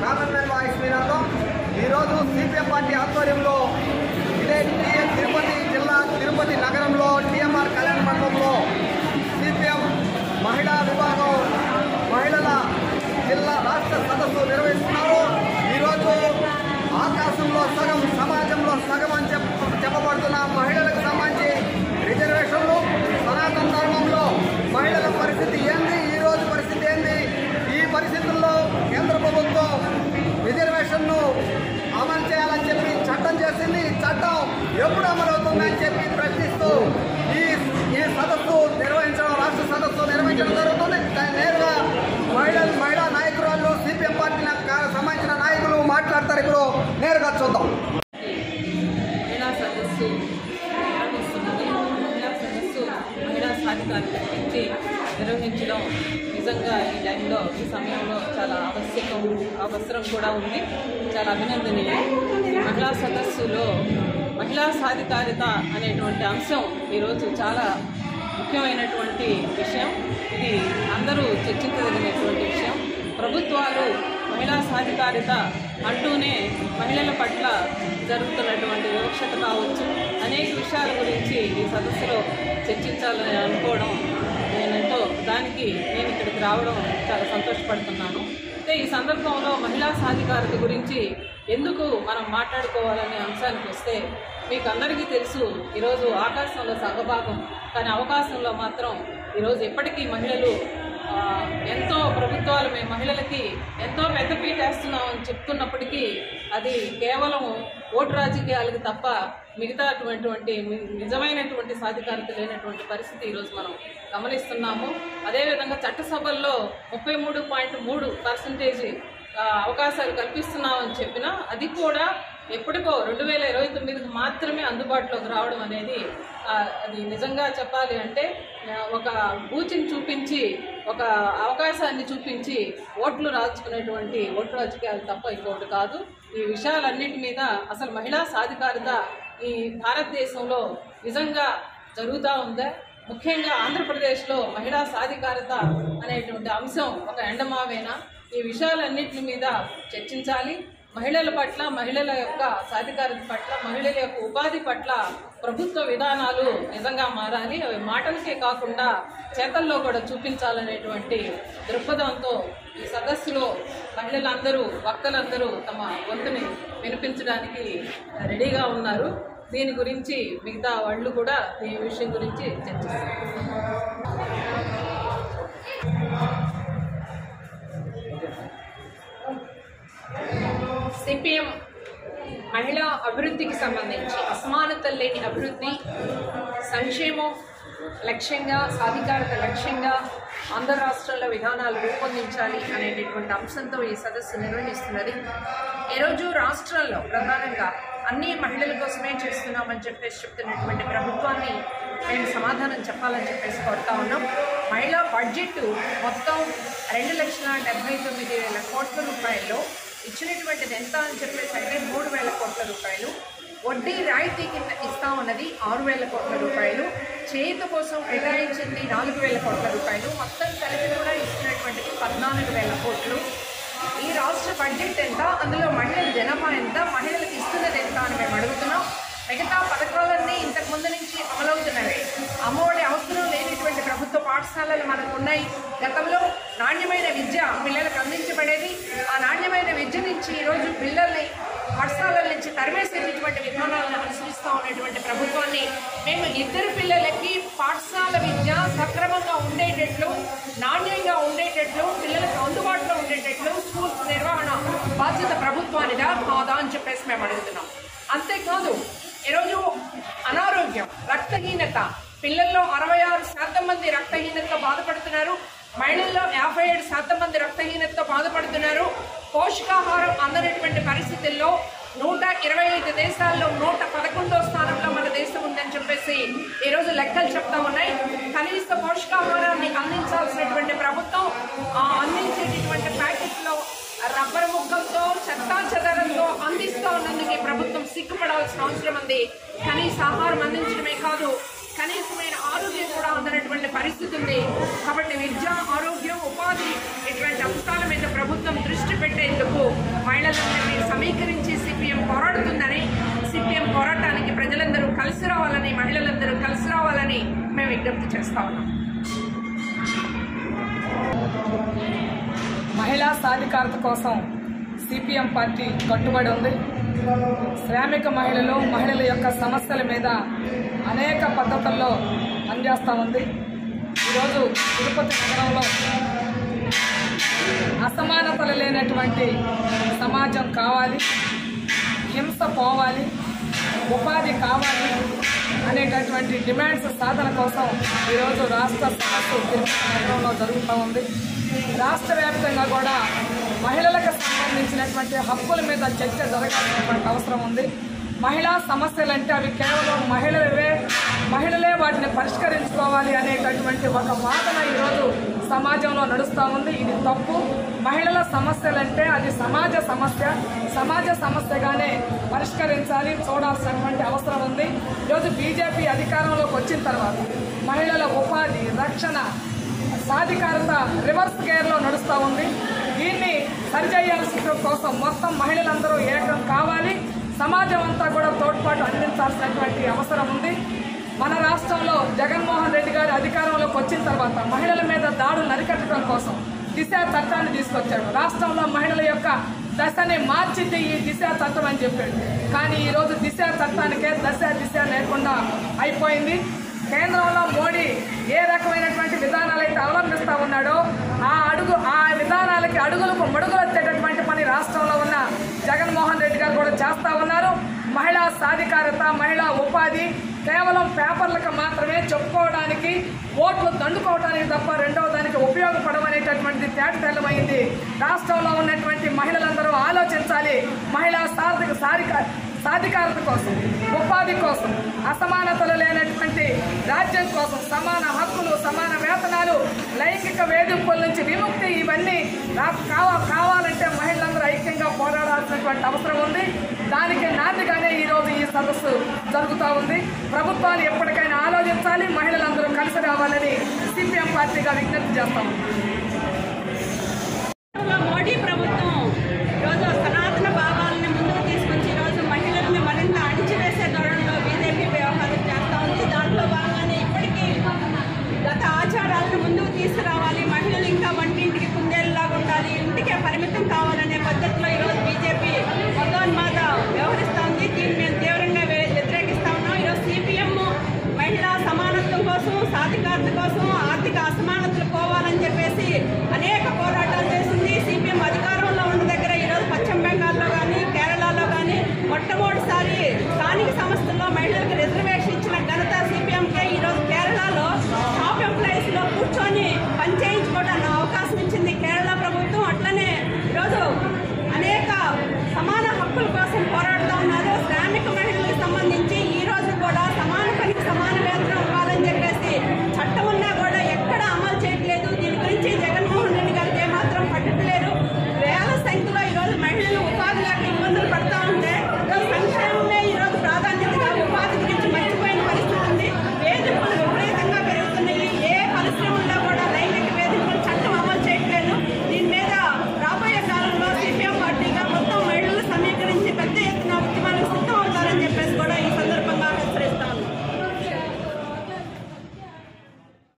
common man voice మీరంలో ఈరోజు CPM party ఆధ్వర్యంలో ఇదే టి- తిరుపతి జిల్లా తిరుపతి నగరంలో టిఎంఆర్ కళ్యాణ మండపంలో సిపిఎం మహిళా విభాగం మహిళల జిల్లా రాష్ట్ర సదస్సు నిర్వహిస్తున్నారు ఈరోజు ఆకాశంలో సగం సమాజంలో సగం అని చెప్ చెప్పబడుతున్న మహిళలకు సంబంధించి రిజర్వేషన్లు సనాతన ధర్మంలో మహిళల పరిస్థితి ఏంది ఈ రోజు పరిస్థితి ఏంది ఈ పరిస్థితుల్లో కేంద్ర ప్రభుత్వం రిజర్వేషన్ను అమలు చేయాలని చెప్పి చట్టం చేసింది ఈ చట్టం ఎప్పుడు అమలు అవుతుందని చెప్పి ప్రశ్నిస్తూ ఈ ఈ సదస్సు నిర్వహించడం రాష్ట్ర సదస్సు నిర్వహించడం జరుగుతుంది దాని నేరుగా మహిళలు మహిళా నాయకురాలు సిపిఎం పార్టీ సంబంధించిన నాయకులు మాట్లాడతారు ఇప్పుడు నేరుగా చూద్దాం మహిళా సదస్సు నిర్వహిస్తున్నది మహిళా సదస్సు మహిళా సాధికారిత గురించి నిర్వహించడం నిజంగా ఈ టైంలో ఈ సమయంలో చాలా ఆవశ్యకం అవసరం కూడా ఉంది చాలా అభినందనీయం ఈ మహిళా సదస్సులో మహిళా సాధికారిత అనేటువంటి అంశం ఈరోజు చాలా ముఖ్యమైనటువంటి విషయం ఇది అందరూ చర్చించదగినటువంటి విషయం ప్రభుత్వాలు మహిళా సాధికారిత అంటూనే మహిళల పట్ల జరుగుతున్నటువంటి వివక్షత కావచ్చు అనేక విషయాల గురించి ఈ సదస్సులో చర్చించాలని అనుకోవడం నేనంటో దానికి నేను ఇక్కడికి రావడం చాలా సంతోషపడుతున్నాను అయితే ఈ సందర్భంలో మహిళా సాధికారత గురించి ఎందుకు మనం మాట్లాడుకోవాలనే అంశానికి వస్తే మీకు అందరికీ తెలుసు ఈరోజు ఆకాశంలో సగభాగం కానీ అవకాశంలో మాత్రం ఈరోజు ఎప్పటికీ మహిళలు ఆ, ఎంతో ప్రభుత్వాలు మేము మహిళలకి ఎంతో పెద్దపీట వేస్తున్నామని చెప్తున్నప్పటికీ అది కేవలం ఓటు రాజకీయాలకి తప్ప మిగతా అటువంటి నిజమైనటువంటి సాధికారత లేనటువంటి పరిస్థితి ఈరోజు మనం గమనిస్తున్నాము అదేవిధంగా చట్టసభల్లో ముప్పై మూడు పాయింట్ మూడు పర్సంటేజ్ అవకాశాలు కల్పిస్తున్నామని చెప్పినా అది కూడా ఎప్పటికో రెండు వేల ఇరవై తొమ్మిదికి మాత్రమే అందుబాటులోకి రావడం అనేది ఆ, అది నిజంగా చెప్పాలి అంటే ఆ, ఒక బూచిని చూపించి ఒక అవకాశాన్ని చూపించి ఓట్లు రాజుకునేటువంటి ఓటు రాజకీయాలు తప్ప ఇంకొకటి కాదు ఈ విషయాలన్నిటి మీద అసలు మహిళా సాధికారత ఈ భారతదేశంలో నిజంగా జరుగుతూ ఉందా ముఖ్యంగా ఆంధ్రప్రదేశ్లో మహిళా సాధికారత అనేటువంటి అంశం ఒక ఎండమావేనా ఈ విషయాలన్నింటి మీద చర్చించాలి మహిళల పట్ల మహిళల యొక్క సాధికారత పట్ల మహిళల యొక్క ఉపాధి పట్ల ప్రభుత్వ విధానాలు నిజంగా మారాలి అవి మాటలకే కాకుండా చేతల్లో కూడా చూపించాలనేటువంటి దృక్పథంతో ఈ సదస్సులో మహిళలందరూ వక్తలందరూ తమ వంతుని వినిపించడానికి రెడీగా ఉన్నారు దీని గురించి మిగతా వాళ్ళు కూడా ఈ విషయం గురించి చర్చిస్తారు సిపిఎం మహిళా అభివృద్ధికి సంబంధించి అసమానతలు లేని అభివృద్ధి సంక్షేమం లక్ష్యంగా సాధికారత లక్ష్యంగా ఆంధ్ర రాష్ట్రాల విధానాలు రూపొందించాలి అనేటటువంటి అంశంతో ఈ సదస్సు నిర్వహిస్తున్నది ఈరోజు రాష్ట్రాల్లో ప్రధానంగా అన్ని మహిళల కోసమే చేస్తున్నామని చెప్పేసి చెప్తున్నటువంటి ప్రభుత్వాన్ని మేము సమాధానం చెప్పాలని చెప్పేసి కోరుతా ఉన్నాం మహిళా బడ్జెట్ మొత్తం రెండు లక్షల డెబ్బై తొమ్మిది వేల కోట్ల రూపాయల్లో ఇచ్చినటువంటిది ఎంత అని చెప్పేసి అంటే మూడు వేల కోట్ల రూపాయలు వడ్డీ రాయితీ కింద ఇస్తా ఉన్నది ఆరు వేల కోట్ల రూపాయలు చేత కోసం కేటాయించింది నాలుగు వేల కోట్ల రూపాయలు మొత్తం కలిపి కూడా ఇస్తున్నటువంటిది పద్నాలుగు వేల కోట్లు ఈ రాష్ట్ర బడ్జెట్ ఎంత అందులో మహిళల జనాభా ఎంత మహిళలకు ఇస్తున్నది ఎంత అని మేము అడుగుతున్నాం మిగతా పథకాలన్నీ ఇంతకు ముందు నుంచి అమలవుతున్నవే అమ్మఒడి అవసరం లేనిటువంటి ప్రభుత్వ పాఠశాలలు మనకు ఉన్నాయి గతంలో నాణ్యమైన విద్య పిల్లలకు అందించబడేది ఆ నాణ్యమైన విద్య నుంచి ఈరోజు పిల్లల్ని పాఠశాలల నుంచి తరిమేసేటటువంటి విధానాలను అనుసరిస్తూ ఉన్నటువంటి ప్రభుత్వాన్ని మేము ఇద్దరు పిల్లలకి పాఠశాల విద్య సక్రమంగా ఉండేటట్లు నాణ్యంగా ఉండేటట్లు పిల్లలకు అందుబాటులో ఉండేటట్లు స్కూల్స్ నిర్వహణ బాధ్యత ప్రభుత్వానిదా కాదా అని చెప్పేసి మేము అడుగుతున్నాం అంతేకాదు ఈరోజు అనారోగ్యం రక్తహీనత పిల్లల్లో అరవై ఆరు శాతం మంది రక్తహీనతతో బాధపడుతున్నారు మహిళల్లో యాభై ఏడు శాతం మంది రక్తహీనతతో బాధపడుతున్నారు పోషకాహారం అందనటువంటి పరిస్థితుల్లో నూట ఇరవై ఐదు దేశాల్లో నూట పదకొండో స్థానంలో మన దేశం ఉందని చెప్పేసి ఈరోజు లెక్కలు చెప్తా ఉన్నాయి కనీస పోషకాహారాన్ని అందించాల్సినటువంటి ప్రభుత్వం ఆ అందించేటటువంటి ప్యాకెట్లో రబ్బర్ ముక్కలతో చెత్తా చెదరంతో అందిస్తూ ఉన్నందుకు ఈ ప్రభుత్వం సిగ్గుపడాల్సిన అవసరం ఉంది కనీస ఆహారం అందించడమే కాదు కనీసమైన ఆరోగ్యం కూడా అందనటువంటి పరిస్థితి ఉంది కాబట్టి విద్య ఆరోగ్యం ఉపాధి ఇటువంటి అంశాల మీద ప్రభుత్వం దృష్టి పెట్టేందుకు మహిళలందరినీ సమీకరించి సిపిఎం పోరాడుతుందని సిపిఎం పోరాటానికి ప్రజలందరూ కలిసి రావాలని మహిళలందరూ కలిసి రావాలని మేము విజ్ఞప్తి చేస్తా ఉన్నాం మహిళా సాధికారత కోసం సిపిఎం పార్టీ కట్టుబడి ఉంది శ్రామిక మహిళలు మహిళల యొక్క సమస్యల మీద అనేక పద్ధతుల్లో పనిచేస్తూ ఉంది ఈరోజు తిరుపతి నగరంలో అసమానతలు లేనటువంటి సమాజం కావాలి హింస పోవాలి ఉపాధి కావాలి అనేటటువంటి డిమాండ్స్ సాధన కోసం ఈరోజు రాష్ట్ర సదస్సు తిరుపతి నగరంలో జరుగుతూ ఉంది రాష్ట్ర వ్యాప్తంగా కూడా మహిళలకు సంబంధించినటువంటి హక్కుల మీద చర్చ జరగాల్సినటువంటి అవసరం ఉంది మహిళా సమస్యలంటే అవి కేవలం మహిళలవే మహిళలే వాటిని పరిష్కరించుకోవాలి అనేటటువంటి ఒక వాదన ఈరోజు సమాజంలో నడుస్తూ ఉంది ఇది తప్పు మహిళల సమస్యలంటే అది సమాజ సమస్య సమాజ సమస్యగానే పరిష్కరించాలి చూడాల్సినటువంటి అవసరం ఉంది ఈరోజు బీజేపీ అధికారంలోకి వచ్చిన తర్వాత మహిళల ఉపాధి రక్షణ సాధికారత రివర్స్ గేర్లో నడుస్తూ ఉంది దీన్ని సరిచేయాల్సిన కోసం మొత్తం మహిళలందరూ ఏకం కావాలి సమాజం అంతా కూడా తోడ్పాటు అందించాల్సినటువంటి అవసరం ఉంది మన రాష్ట్రంలో జగన్మోహన్ రెడ్డి గారి అధికారంలోకి వచ్చిన తర్వాత మహిళల మీద దాడులు నరికట్టడం కోసం దిశ చట్టాన్ని తీసుకొచ్చాడు రాష్ట్రంలో మహిళల యొక్క దశని మార్చింది ఈ దిశ చట్టం అని చెప్పాడు కానీ ఈరోజు దిశ చట్టానికే దశ దిశ లేకుండా అయిపోయింది కేంద్రంలో మోడీ ఏ రకమైనటువంటి విధానాలు అయితే అవలంబిస్తా ఉన్నాడో ఆ అడుగు ఆ విధానాలకి అడుగులకు మడుగులు వచ్చేటటువంటి పని రాష్ట్రంలో ఉన్న జగన్మోహన్ రెడ్డి గారు కూడా చేస్తా ఉన్నారు మహిళా సాధికారత మహిళా ఉపాధి కేవలం పేపర్లకు మాత్రమే చెప్పుకోవడానికి ఓట్లు దండుకోవడానికి తప్ప రెండవ దానికి ఉపయోగపడమనేటటువంటి తేటతెల్లమైంది రాష్ట్రంలో ఉన్నటువంటి మహిళలందరూ ఆలోచించాలి మహిళా సాధిక సాధిక సాధికారత కోసం ఉపాధి కోసం అసమానతలు లేనటువంటి రాజ్యం కోసం సమాన హక్కులు సమాన వేతనాలు లైంగిక వేధింపుల నుంచి విముక్తి ఇవన్నీ రా- కావ- కావాలంటే మహిళలందరూ ఐక్యంగా పోరాడాల్సినటువంటి అవసరం ఉంది దానికి నాందిగానే ఈరోజు ఈ సదస్సు జరుగుతూ ఉంది ప్రభుత్వాలు ఎప్పటికైనా ఆలోచించాలి మహిళలందరూ కలిసి రావాలని సిపిఎం పార్టీగా విజ్ఞప్తి చేస్తాము మోడీ ప్రభుత్వం